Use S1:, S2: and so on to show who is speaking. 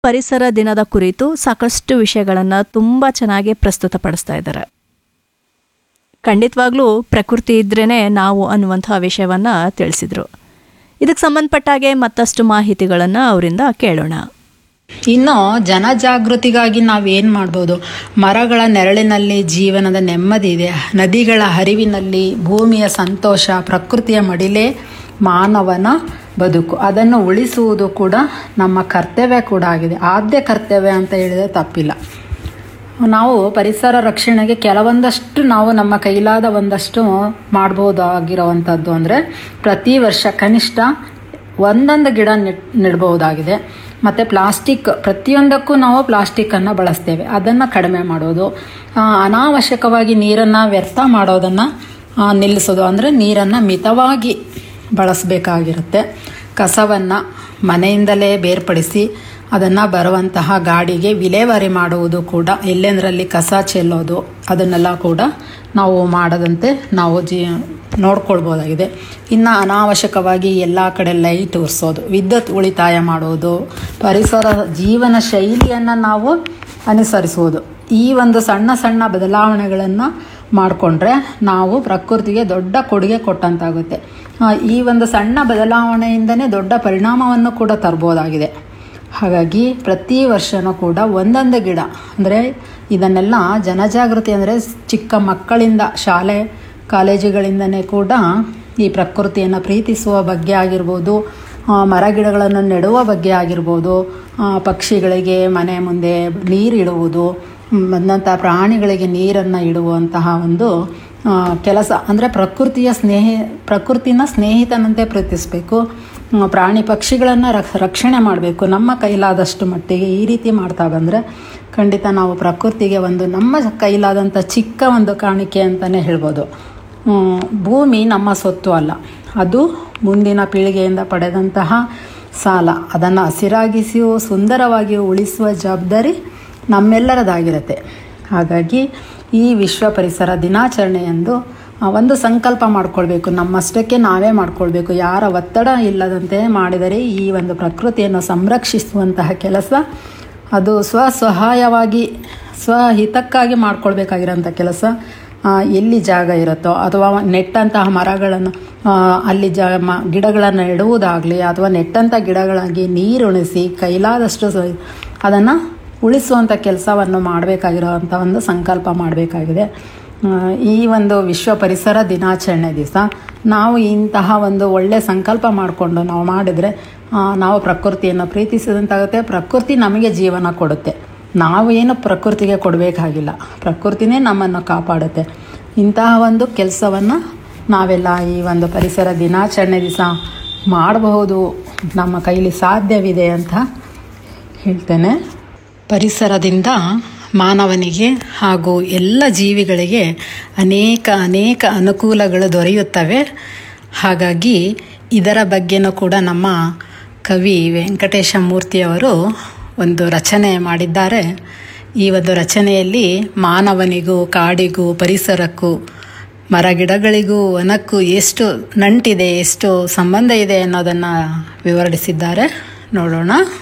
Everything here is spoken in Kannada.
S1: ಪರಿಸರ ದಿನದ ಕುರಿತು ಸಾಕಷ್ಟು ವಿಷಯಗಳನ್ನು ತುಂಬ ಚೆನ್ನಾಗಿ ಪ್ರಸ್ತುತಪಡಿಸ್ತಾ ಇದ್ದಾರೆ ಖಂಡಿತವಾಗ್ಲೂ ಪ್ರಕೃತಿ ಇದ್ರೇ ನಾವು ಅನ್ನುವಂಥ ವಿಷಯವನ್ನು ತಿಳಿಸಿದರು ಇದಕ್ಕೆ ಸಂಬಂಧಪಟ್ಟಾಗೆ ಮತ್ತಷ್ಟು ಮಾಹಿತಿಗಳನ್ನು ಅವರಿಂದ ಕೇಳೋಣ
S2: ಇನ್ನು ಜನಜಾಗೃತಿಗಾಗಿ ನಾವೇನು ಮಾಡ್ಬೋದು ಮರಗಳ ನೆರಳಿನಲ್ಲಿ ಜೀವನದ ನೆಮ್ಮದಿ ಇದೆ ನದಿಗಳ ಹರಿವಿನಲ್ಲಿ ಭೂಮಿಯ ಸಂತೋಷ ಪ್ರಕೃತಿಯ ಮಡಿಲೇ ಮಾನವನ ಬದುಕು ಅದನ್ನು ಉಳಿಸುವುದು ಕೂಡ ನಮ್ಮ ಕರ್ತವ್ಯ ಕೂಡ ಆಗಿದೆ ಆದ್ಯ ಕರ್ತವ್ಯ ಅಂತ ಹೇಳಿದ್ರೆ ತಪ್ಪಿಲ್ಲ ನಾವು ಪರಿಸರ ರಕ್ಷಣೆಗೆ ಕೆಲವೊಂದಷ್ಟು ನಾವು ನಮ್ಮ ಕೈಲಾದ ಒಂದಷ್ಟು ಮಾಡ್ಬೋದಾಗಿರೋವಂಥದ್ದು ಅಂದರೆ ಪ್ರತಿ ವರ್ಷ ಕನಿಷ್ಠ ಒಂದೊಂದು ಗಿಡ ನೆಟ್ ನೆಡ್ಬೋದಾಗಿದೆ ಮತ್ತು ಪ್ಲಾಸ್ಟಿಕ್ ಪ್ರತಿಯೊಂದಕ್ಕೂ ನಾವು ಪ್ಲಾಸ್ಟಿಕ್ಕನ್ನು ಬಳಸ್ತೇವೆ ಅದನ್ನು ಕಡಿಮೆ ಮಾಡೋದು ಆ, ಅನಾವಶ್ಯಕವಾಗಿ ನೀರನ್ನು ವ್ಯರ್ಥ ಮಾಡೋದನ್ನು ಆ, ನಿಲ್ಲಿಸೋದು ಅಂದರೆ ನೀರನ್ನು ಮಿತವಾಗಿ ಬಳಸಬೇಕಾಗಿರುತ್ತೆ ಕಸವನ್ನು ಮನೆಯಿಂದಲೇ ಬೇರ್ಪಡಿಸಿ ಅದನ್ನು ಬರುವಂತಹ ಗಾಡಿಗೆ ವಿಲೇವಾರಿ ಮಾಡುವುದು ಕೂಡ ಎಲ್ಲೆಂದರಲ್ಲಿ ಕಸ ಚೆಲ್ಲೋದು ಅದನ್ನೆಲ್ಲ ಕೂಡ ನಾವು ಮಾಡದಂತೆ ನಾವು ಜೀ ನೋಡ್ಕೊಳ್ಬೋದಾಗಿದೆ ಇನ್ನು ಅನಾವಶ್ಯಕವಾಗಿ ಎಲ್ಲ ಕಡೆ ಲೈಟ್ ಉರಿಸೋದು ವಿದ್ಯುತ್ ಉಳಿತಾಯ ಮಾಡುವುದು ಪರಿಸರ ಜೀವನ ಶೈಲಿಯನ್ನು ನಾವು ಅನುಸರಿಸುವುದು ಈ ಒಂದು ಸಣ್ಣ ಸಣ್ಣ ಬದಲಾವಣೆಗಳನ್ನು ಮಾಡಿಕೊಂಡ್ರೆ ನಾವು ಪ್ರಕೃತಿಗೆ ದೊಡ್ಡ ಕೊಡುಗೆ ಕೊಟ್ಟಂತಾಗುತ್ತೆ ಆ, ಈ ಒಂದು ಸಣ್ಣ ಬದಲಾವಣೆಯಿಂದನೇ ದೊಡ್ಡ ಪರಿಣಾಮವನ್ನು ಕೂಡ ತರ್ಬೋದಾಗಿದೆ ಹಾಗಾಗಿ ಪ್ರತಿ ವರ್ಷನೂ ಕೂಡ ಒಂದೊಂದು ಗಿಡ ಅಂದರೆ ಇದನ್ನೆಲ್ಲ ಜನಜಾಗೃತಿ ಅಂದರೆ ಚಿಕ್ಕ ಮಕ್ಕಳಿಂದ ಶಾಲೆ ಕಾಲೇಜುಗಳಿಂದನೇ ಕೂಡ ಈ ಪ್ರಕೃತಿಯನ್ನು ಪ್ರೀತಿಸುವ ಬಗ್ಗೆ ಆಗಿರ್ಬೋದು ಆ, ಮರ ಗಿಡಗಳನ್ನು ನೆಡುವ ಬಗ್ಗೆ ಆಗಿರ್ಬೋದು ಆ, ಪಕ್ಷಿಗಳಿಗೆ ಮನೆ ಮುಂದೆ ನೀರಿಡುವುದು ಮ್, ಬಂದಂಥ ಪ್ರಾಣಿಗಳಿಗೆ ನೀರನ್ನು ಇಡುವಂತಹ ಒಂದು ಆ, ಕೆಲಸ ಅಂದರೆ ಪ್ರಕೃತಿಯ ಸ್ನೇಹ ಪ್ರಕೃತಿನ ಸ್ನೇಹಿತನಂತೆ ಪ್ರೀತಿಸಬೇಕು ಆ, ಪ್ರಾಣಿ ಪಕ್ಷಿಗಳನ್ನು ರಕ್ಷ ರಕ್ಷಣೆ ಮಾಡಬೇಕು ನಮ್ಮ ಕೈಲಾದಷ್ಟು ಮಟ್ಟಿಗೆ ಈ ರೀತಿ ಮಾಡ್ತಾ ಬಂದರೆ ಖಂಡಿತ ನಾವು ಪ್ರಕೃತಿಗೆ ಒಂದು ನಮ್ಮ ಕೈಲಾದಂಥ ಚಿಕ್ಕ ಒಂದು ಕಾಣಿಕೆ ಅಂತಲೇ ಹೇಳ್ಬೋದು ಹ್ಮ್, ಭೂಮಿ ನಮ್ಮ ಸೊತ್ತು ಅಲ್ಲ ಅದು ಮುಂದಿನ ಪೀಳಿಗೆಯಿಂದ ಪಡೆದಂತಹ ಸಾಲ ಅದನ್ನು ಹಸಿರಾಗಿಸಿಯೂ ಸುಂದರವಾಗಿಯೂ ಉಳಿಸುವ ಜವಾಬ್ದಾರಿ ನಮ್ಮೆಲ್ಲರದಾಗಿರುತ್ತೆ ಹಾಗಾಗಿ ಈ ವಿಶ್ವ ಪರಿಸರ ದಿನಾಚರಣೆಯಂದು ಆ, ಒಂದು ಸಂಕಲ್ಪ ಮಾಡ್ಕೊಳ್ಬೇಕು ನಮ್ಮಷ್ಟಕ್ಕೆ ನಾವೇ ಮಾಡ್ಕೊಳ್ಬೇಕು ಯಾರ ಒತ್ತಡ ಇಲ್ಲದಂತೆ ಮಾಡಿದರೆ ಈ ಒಂದು ಪ್ರಕೃತಿಯನ್ನು ಸಂರಕ್ಷಿಸುವಂತಹ ಕೆಲಸ ಅದು ಸ್ವಸಹಾಯವಾಗಿ ಸ್ವಹಿತಕ್ಕಾಗಿ ಮಾಡ್ಕೊಳ್ಬೇಕಾಗಿರೋಂಥ ಕೆಲಸ ಆ, ಎಲ್ಲಿ ಜಾಗ ಇರುತ್ತೋ ಅಥವಾ ನೆಟ್ಟಂತಹ ಮರಗಳನ್ನು ಆ, ಅಲ್ಲಿ ಜ ಮ ಗಿಡಗಳನ್ನು ನೆಡುವುದಾಗಲಿ ಅಥವಾ ನೆಟ್ಟಂಥ ಗಿಡಗಳಾಗಿ ನೀರುಣಿಸಿ ಕೈಲಾದಷ್ಟು ಅದನ್ನು ಉಳಿಸುವಂಥ ಕೆಲಸವನ್ನು ಮಾಡಬೇಕಾಗಿರೋವಂಥ ಒಂದು ಸಂಕಲ್ಪ ಮಾಡಬೇಕಾಗಿದೆ ಆ, ಈ ಒಂದು ವಿಶ್ವ ಪರಿಸರ ದಿನಾಚರಣೆ ದಿವಸ ನಾವು ಇಂತಹ ಒಂದು ಒಳ್ಳೆಯ ಸಂಕಲ್ಪ ಮಾಡಿಕೊಂಡು ನಾವು ಮಾಡಿದರೆ ಆ, ನಾವು ಪ್ರಕೃತಿಯನ್ನು ಪ್ರೀತಿಸಿದಂತಾಗುತ್ತೆ ಪ್ರಕೃತಿ ನಮಗೆ ಜೀವನ ಕೊಡುತ್ತೆ ನಾವು ಏನು ಪ್ರಕೃತಿಗೆ ಕೊಡಬೇಕಾಗಿಲ್ಲ ಪ್ರಕೃತಿನೇ ನಮ್ಮನ್ನು ಕಾಪಾಡುತ್ತೆ ಇಂತಹ ಒಂದು ಕೆಲಸವನ್ನು ನಾವೆಲ್ಲ ಈ ಒಂದು ಪರಿಸರ ದಿನಾಚರಣೆ ದಿವಸ ಮಾಡಬಹುದು ನಮ್ಮ ಕೈಲಿ ಸಾಧ್ಯವಿದೆ ಅಂತ ಹೇಳ್ತೇನೆ ಪರಿಸರದಿಂದ ಮಾನವನಿಗೆ ಹಾಗೂ ಎಲ್ಲ ಜೀವಿಗಳಿಗೆ ಅನೇಕ ಅನೇಕ ಅನುಕೂಲಗಳು ದೊರೆಯುತ್ತವೆ ಹಾಗಾಗಿ ಇದರ ಬಗ್ಗೆನೂ ಕೂಡ ನಮ್ಮ ಕವಿ ವೆಂಕಟೇಶ ಮೂರ್ತಿಯವರು ಒಂದು ರಚನೆ ಮಾಡಿದ್ದಾರೆ ಈ ಒಂದು ರಚನೆಯಲ್ಲಿ ಮಾನವನಿಗೂ ಕಾಡಿಗೂ ಪರಿಸರಕ್ಕೂ ಮರಗಿಡಗಳಿಗೂ ವನಕ್ಕೂ ಎಷ್ಟು ನಂಟಿದೆ ಎಷ್ಟು ಸಂಬಂಧ ಇದೆ ಅನ್ನೋದನ್ನು ವಿವರಿಸಿದ್ದಾರೆ ನೋಡೋಣ